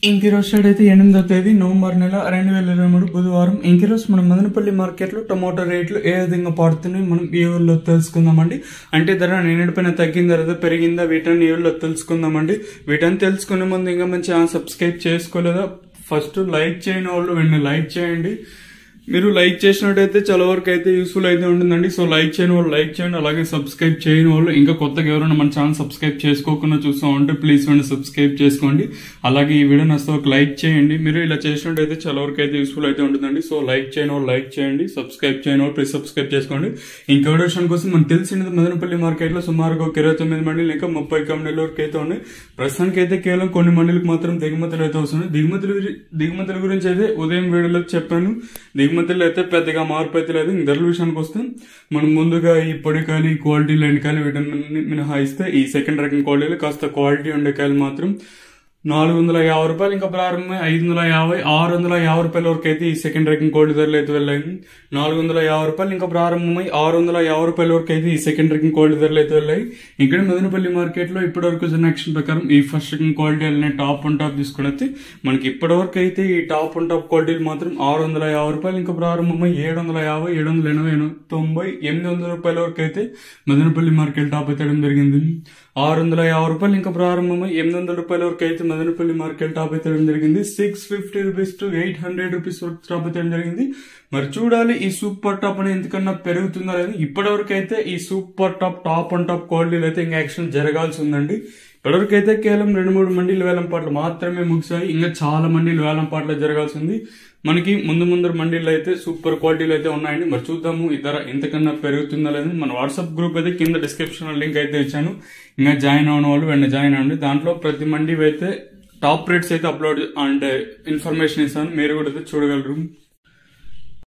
ఇంకిరోజు start అయితే ఎనిమిదో తేదీ నవంబర్ నెల రెండు వేల ఇరవై మూడు బుధవారం ఇంకిరోజు మన మదనపల్లి మార్కెట్లో టమాటో రేట్లు ఏ విధంగా పడుతున్నాయి మనం ఈ ఊళ్ళో తెలుసుకుందామండి అంటే ధర నిన్నటిపైన తగ్గిన తర్వాత పెరిగిందా వీటన్ని ఈ ఊళ్ళో తెలుసుకుందామండి వీటన్ని తెలుసుకునే ముందు ఇంకా మంచి సబ్స్క్రైబ్ చేసుకోలేదా ఫస్ట్ లైక్ చేయని వాళ్ళు వెంటనే లైక్ చేయండి మీరు లైక్ చేసినట్టయితే చాలా వరకు అయితే యూస్ఫుల్ అయితే ఉంటుందండి సో లైక్ చేయని వాళ్ళు లైక్ చేయండి అలాగే సబ్స్క్రైబ్ చేయని వాళ్ళు ఇంకా కొత్తగా ఎవరైనా మన ఛానల్ సబ్స్క్రైబ్ చేసుకోకుండా చూస్తూ ఉంటే ప్లీజ్ వెంటనే సబ్స్క్రైబ్ చేసుకోండి అలాగే ఈ వీడియో నచ్చితే ఒక లైక్ చేయండి మీరు ఇలా చేసినట్టయితే చాలా వరకు అయితే యూస్ఫుల్ అయితే ఉంటుందండి సో లైక్ చేయని వాళ్ళు లైక్ చేయండి సబ్స్క్రైబ్ చేయని వాళ్ళు ప్లీజ్ సబ్స్క్రైబ్ చేసుకోండి ఇంకా విషయం కోసం మనకు తెలిసినది మదనపల్లి మార్కెట్లో సుమారుగా ఒక ఇరవై తొమ్మిది మండలి ఇంకా ముప్పై కంపెనీల వరకు అయితే ఉన్నాయి ప్రస్తుతానికి అయితే కేవలం కొన్ని మండలికి మాత్రం దిగుమతులు అయితే వస్తున్నాయి దిగుమతుల గురి- దిగుమతుల గురించి అయితే ఉదయం వీడియోలో చెప్పాను దిగుమతులు అయితే పెద్దగా మార్పు అయితే లేదు ఇంక ధరల విషయానికి వస్తే మనం ముందుగా ఈ పొడికాయలు ఈ క్వాలిటీ లేని కాయలు వీటిని మినహాయిస్తే ఈ సెకండ్ రకం క్వాలిటీలు కాస్త క్వాలిటీ ఉండే కాయలు మాత్రం నాలుగు వందల యాభై రూపాయలు ఇంకా ప్రారంభమై ఐదు వందల యాభై ఆరు వందల యాభై రూపాయల వరకు అయితే ఈ సెకండ్ రకం కోడి ధరలు అయితే వెళ్ళాయి నాలుగు వందల యాభై రూపాయలు ఇంకా ప్రారంభమై ఆరు వందల యాభై రూపాయల వరకు అయితే ఈ సెకండ్ రకం కోడి ధరలు అయితే వెళ్ళాయి ఇక్కడ మదనపల్లి మార్కెట్ లో ఇప్పటి వరకు వచ్చిన యాక్షన్ ప్రకారం ఈ ఫస్ట్ రకం క్వాలిటీ వెళ్ళిన టాప్ అండ్ టాప్ తీసుకుని అయితే మనకి ఇప్పటి వరకు అయితే ఈ టాప్ అండ్ టాప్ క్వాలిటీలు మాత్రం ఆరు వందల యాభై రూపాయలు ఇంకా ప్రారంభమై ఏడు వందల యాభై ఏడు వందల ఎనభై ఎనభై తొంభై ఎనిమిది వందల రూపాయల వరకు అయితే మదనపల్లి మార్కెట్ టాప్ అయితే వేయడం జరిగింది ఆరు వందల యాభై రూపాయలు ఇంకా ప్రారంభమై ఎనిమిది వందల రూపాయల వరకు అయితే మదనపల్లి మార్కెట్ టాప్ అయితే వేయడం జరిగింది six fifty rupees to eight hundred rupees వరకు టాప్ అయితే వేయడం జరిగింది మరి చూడాలి ఈ సూపర్ టాప్ అనేది ఎంతకన్నా పెరుగుతుందా లేదా ఇప్పటి వరకు అయితే ఈ super top top and top క్వాలిటీలు అయితే ఇంకా యాక్షన్ జరగాల్సి ఉందండి ఇప్పటివరకు అయితే కేవలం రెండు మూడు మండీలు వేలం పాటలు మాత్రమే ముగిసాయి ఇంకా చాలా మండీలు వేలం పాటలు జరగాల్సి ఉంది మనకి ముందు ముందర మండీలు అయితే సూపర్ క్వాలిటీలు అయితే ఉన్నాయండి మరి చూద్దాము ఈ ధర ఎంతకన్నా పెరుగుతుందా లేదా మన వాట్సాప్ గ్రూప్ అయితే కింద డిస్క్రిప్షన్ లింక్ అయితే ఇచ్చాను ఇంకా జాయిన్ అవ్వని వాళ్ళు వెంటనే జాయిన్ అవ్వండి దాంట్లో ప్రతి మండీ అయితే టాప్ రేట్స్ అయితే అప్లోడ్ అంటే ఇన్ఫర్మేషన్ ఇస్తాను మీరు కూడా అయితే చూడగలరు